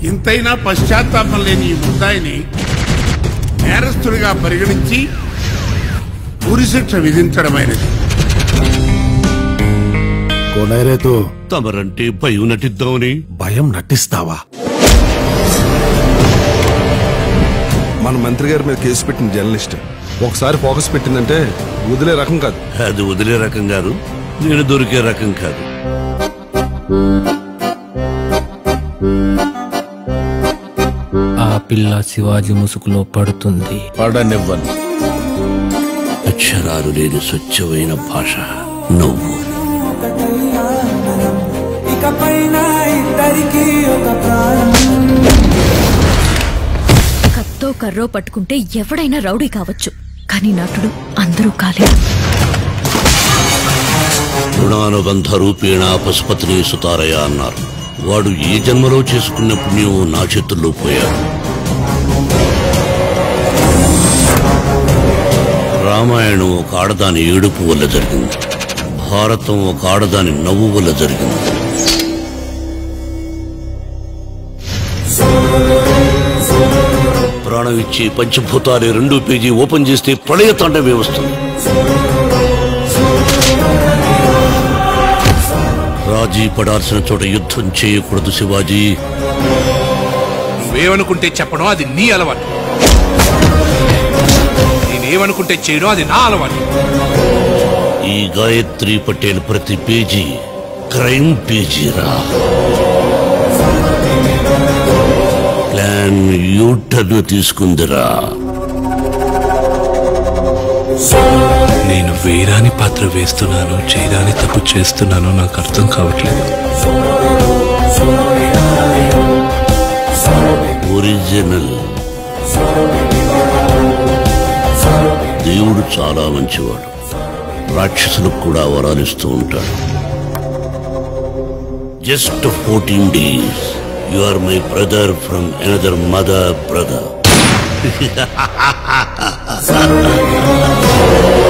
ఇంతైనా పశ్చాత్తాపం లేని ఈ ముద్దాయిని నేరస్తుడిగా పరిగణించి ఉరిశిక్ష విధించడమైనది కోనేరేతో తమరంటే భయం నటిద్దామని భయం నటిస్తావా మన మంత్రి గారి మీద కేసు పెట్టిన జర్నలిస్ట్ ఒకసారి ఫోకస్ పెట్టిందంటే వదిలే రకం కాదు అది వదిలే రకం కాదు నేను దొరికే రకం కాదు ఆ పిల్ల శివాజీ ముసుగులో పడుతుంది పడనివ్వను అక్షరాలు లేని స్వచ్ఛమైన భాష నువ్వు ఇకపైన ఇద్దరికి ఒక ప్రాణం కత్తో కర్రో పట్టుకుంటే ఎవడైనా రౌడీ కావచ్చు కానీ నటుడు అందరూ కాలేరు రుణానుబంధ రూపేణ పశుపతిని సుతారయ అన్నారు వాడు ఏ జన్మలో చేసుకున్న పుణ్యం నా చేతుల్లో పోయాడు రామాయణం ఒక ఆడదాని ఏడుపు వల్ల జరిగింది భారతం ఒక ఆడదాని నవ్వు వల్ల జరిగింది ప్రాణం ఇచ్చి పంచభూతాలే రెండో పేజీ ఓపెన్ చేస్తే ప్రళయ తాండవే వస్తుంది రాజీ పడాల్సిన చోట యుద్ధం చేయకూడదు శివాజీ నువ్వేమనుకుంటే చెప్పడం అది నీ అలవాటు నేనేమనుకుంటే చేయడం అది నా అలవాటు ఈ గాయత్రి పటేల్ ప్రతి పేజీ క్రైమ్ పేజీరా ప్లాన్ యూటర్న్ తీసుకుందిరా నేను వేరాని పాత్ర వేస్తున్నాను చేయరాని తప్పు చేస్తున్నాను నాకు అర్థం కావట్లేదు ఒరిజినల్ దేవుడు చాలా మంచివాడు రాక్షసులకు కూడా వరాలిస్తూ ఉంటాడు just fourteen days you are my brother from another mother brother